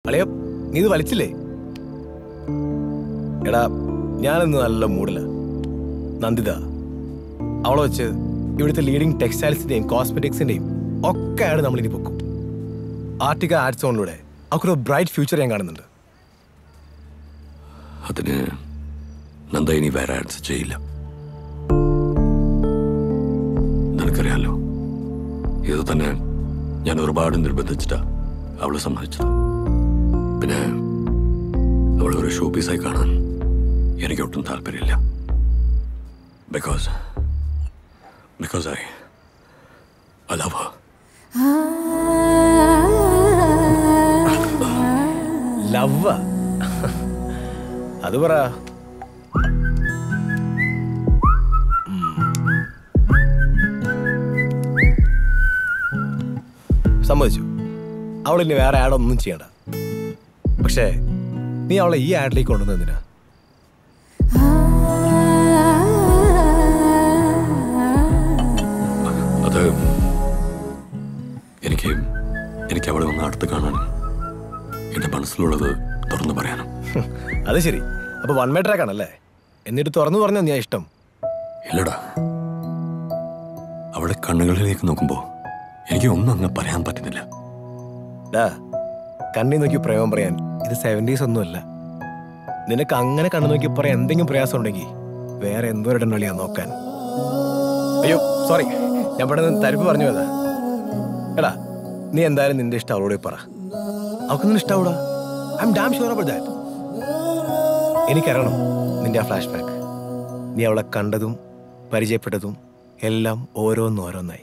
അളിയ നീ ഇത് വലിച്ചില്ലേ എടാ ഞാനിന്ന് നല്ല മൂഡില്ല നന്ദിത അവളെ വെച്ച് ഇവിടുത്തെ ലീഡിങ് ടെക്സ്റ്റൈൽസിന്റെയും കോസ്മെറ്റിക്സിന്റെയും ഒക്കെയാണ് നമ്മൾ ഇനി പൊക്കും ആർട്ടിക ആഡ്സ് ഓണിലൂടെ അവക്കൊരു ബ്രൈറ്റ് ഫ്യൂച്ചർ ഞാൻ കാണുന്നുണ്ട് അതിന് നന്ദ ഇനി വേറെ ആഡ്സ് ചെയ്യില്ല നിനക്കറിയാലോ ഇത് തന്നെ ഞാൻ ഒരുപാട് നിർബന്ധിച്ചിട്ടാ അവള് സമ്മതിച്ചത് പിന്നെ അവൾ ഒരു ഷോ പീസായി കാണാൻ എനിക്ക് ഒട്ടും താല്പര്യമില്ല because because I I love her. Love അത് പറ സമ്മതിച്ചു അവൾ ഇനി വേറെ ആഡൊന്നും ചെയ്യണ്ട പക്ഷേ നീ അവളെ ഈ ആഡിലേക്ക് കൊണ്ടുവന്നതിനാ അത് എനിക്ക് എനിക്ക് അവളെ ഒന്ന് അടുത്ത് കാണാനും എന്റെ മനസ്സിലുള്ളത് തുറന്നു പറയാനും അത് ശരി അപ്പൊ വൺ മേ ട്രാക്ക് ആണല്ലേ എന്നിട്ട് തുറന്നു പറഞ്ഞാ നീ ഇഷ്ടം ഇല്ലടാ അവളെ കണ്ണുകളിലേക്ക് നോക്കുമ്പോ എനിക്ക് ഒന്നും അങ്ങ് പറയാൻ പറ്റുന്നില്ല ഡാ കണ്ണി നോക്കി പ്രേമം പറയാൻ ഇത് സെവൻറ്റീസ് ഒന്നുമല്ല നിനക്ക് അങ്ങനെ കണ്ണു നോക്കി പറയാൻ എന്തെങ്കിലും പ്രയാസം ഉണ്ടെങ്കിൽ വേറെ എന്തോരിടം കളിയാ നോക്കാൻ അയ്യോ സോറി ഞാൻ പെട്ടെന്ന് തരിപ്പ് പറഞ്ഞു പോയതാ എടാ നീ എന്തായാലും നിന്റെ ഇഷ്ടം അവളോട് പോയി പറ അവൾക്കൊന്നും ഇഷ്ടാവൂടാ I'm damn sure about that എനിക്കറിയണം നിന്റെ ആ ഫ്ലാഷ് ബാക്ക് നീ അവളെ കണ്ടതും പരിചയപ്പെട്ടതും എല്ലാം ഓരോന്നോരോന്നായി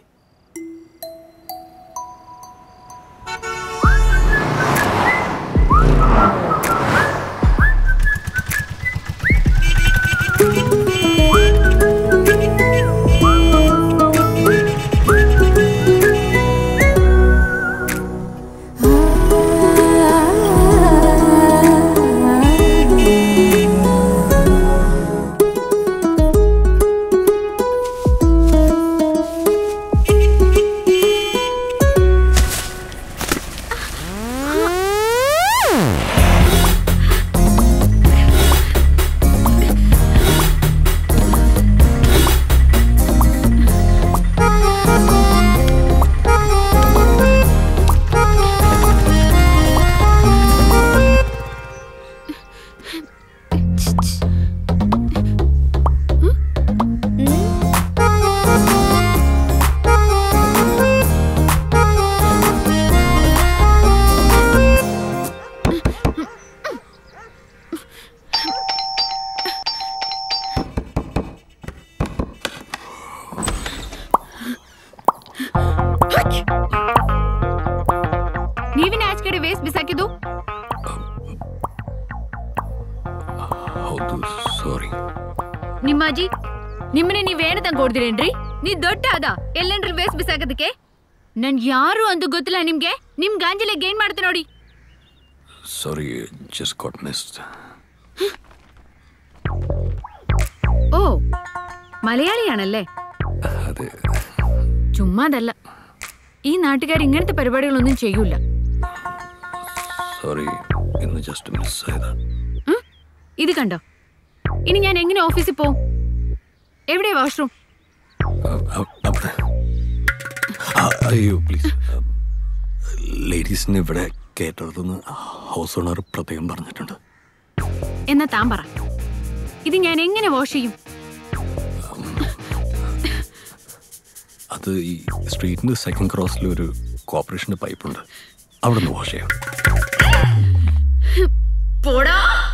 ನೀವಿನ ಆಚೆ ಕಡೆ ವೇಸ್ಟ್ ಬಿಸಾಕಿದ್ದು ಹೌದು ಸಾರಿ ನಿಮ್ಮ ಅಜ್ಜಿ ನಿಮ್ಮನೆ ನೀವೇನು ತಂಗ ಕೊಡ್ದಿರೇನ್ರಿ ನೀ ದೊಡ್ಡ ಅದ ಎಲ್ಲೇನ್ರಿ ವೇಸ್ಟ್ ಬಿಸಾಕದಕ್ಕೆ ನನ್ ಯಾರು ಅಂತ ಗೊತ್ತಿಲ್ಲ ನಿಮ್ಗೆ ನಿಮ್ ಗಾಂಜಲೆ ಗೇನ್ ಮಾಡ್ತೆ ನೋಡಿ ಸಾರಿ ಜಸ್ಟ್ ಗಾಟ್ ಮಿಸ್ಡ್ ഓ മലയാളിയാണല്ലേ അതെ ചുമ്മാതല്ല ഈ നാട്ടുകാർ ഇങ്ങനത്തെ പരിപാടികളൊന്നും ചെയ്യൂല സോറി ഇന്ന് ജസ്റ്റ് മിസ് ആയതാ ഉം? ഇത് കണ്ടോ ഇനി ഞാൻ എങ്ങനെ ഓഫീസിൽ പോവും എവിടെ വാഷ്റൂം അ- അ- അവിടെ ആ, അയ്യോ പ്ലീസ് ലേഡീസിനെ ഇവിടെ കയറ്റരുതെന്ന് ഹൗസ് ഓണർ പ്രത്യേകം പറഞ്ഞിട്ടുണ്ട് എന്നാ താൻ പറ ഇത് ഞാൻ എങ്ങനെ വാഷ് ചെയ്യും അത് ഈ സ്ട്രീറ്റിന്റെ സെക്കൻഡ് ക്രോസിൽ ഒരു കോർപ്പറേഷന്റെ പൈപ്പുണ്ട് അവിടെ നിന്ന് വാഷ് ചെയ്യാം പോടാ